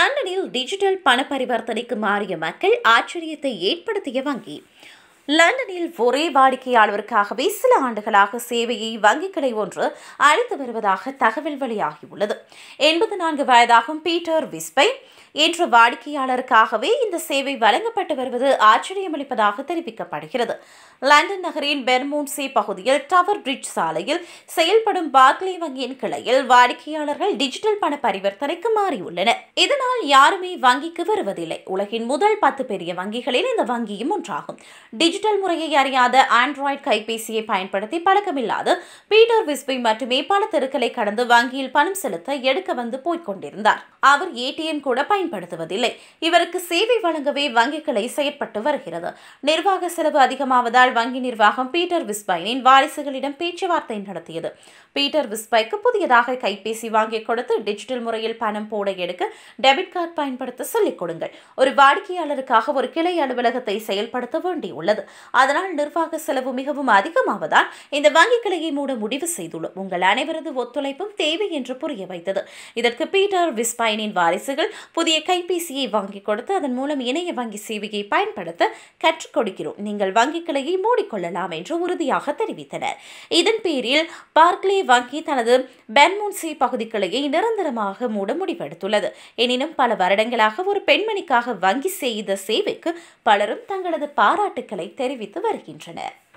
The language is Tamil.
லண்டனில் டிஜிட்டல் பண பரிவர்த்தனைக்கு மாறிய மக்கள் ஆச்சரியத்தை ஏற்படுத்திய வங்கி லண்டனில் ஒரே வாடிக்கையாளருக்காகவே சில ஆண்டுகளாக சேவையை வங்கிக் கிளை ஒன்று அளித்து வருவதாக தகவல் வெளியாகியுள்ளது எண்பத்தி நான்கு வயதாகும் பீட்டர் விஸ்பை என்ற வாடிக்கையாளருக்காகவே இந்த சேவை வழங்கப்பட்டு வருவது ஆச்சரியமளிப்பதாக தெரிவிக்கப்படுகிறது லண்டன் நகரின் பெர்மூன்சி பகுதியில் டவர் பிரிட்ஜ் சாலையில் செயல்படும் பார்க்லே வங்கியின் கிளையில் வாடிக்கையாளர்கள் டிஜிட்டல் பண பரிவர்த்தனைக்கு மாறியுள்ளனர் இதனால் யாருமே வங்கிக்கு வருவதில்லை உலகின் முதல் பத்து பெரிய வங்கிகளில் இந்த வங்கியும் ஒன்றாகும் டிஜிட்டல் முறையை அறியாத ஆண்ட்ராய்டு கைபேசியை பயன்படுத்தி பழக்கமில்லாத பீட்டர் விஸ்பை மட்டுமே பல தெருக்களை கடந்து வங்கியில் பணம் செலுத்த எடுக்க வந்து போய்க் கொண்டிருந்தார் அவர் ஏடிஎம் கூட பயன்படுத்துவதில்லை இவருக்கு சேவை வழங்கவே வங்கிகளை செயற்பட்டு வருகிறது நிர்வாக செலவு அதிகமாவதால் வங்கி நிர்வாகம் பீட்டர் விஸ்பைனின் வாரிசுகளிடம் பேச்சுவார்த்தை நடத்தியது பீட்டர் விஸ்பைக்கு புதியதாக கைபேசி வாங்கி கொடுத்து டிஜிட்டல் முறையில் பணம் போட எடுக்க டெபிட் கார்டு பயன்படுத்த சொல்லிக் கொடுங்கள் ஒரு வாடிக்கையாளருக்காக ஒரு கிளை அலுவலகத்தை செயல்படுத்த வேண்டியுள்ளது அதனால் நிர்வாக செலவு மிகவும் அதிகமாவதால் இந்த வங்கி கிளையை மூட முடிவு செய்துள்ளோம் உங்கள் அனைவரது ஒத்துழைப்பும் தேவை என்று புரிய வைத்தது இதற்கு பீட்டர் விஸ்பைனின் வாரிசுகள் புதிய கைபேசியை வாங்கி கொடுத்து அதன் மூலம் இணைய வங்கி சேவையை பயன்படுத்த கற்றுக் கொடுக்கிறோம் நீங்கள் வங்கி கிளையை மூடிக்கொள்ளலாம் என்று உறுதியாக தெரிவித்தனர் இதன் பேரில் பார்க்லே வங்கி தனது பென்மூன்சி பகுதி கிளையை நிரந்தரமாக மூட முடிவெடுத்துள்ளது எனினும் பல வருடங்களாக ஒரு பெண்மணிக்காக வங்கி செய்த சேவைக்கு பலரும் தங்களது பாராட்டுக்களை தெரிவித்து வருகின்றனர்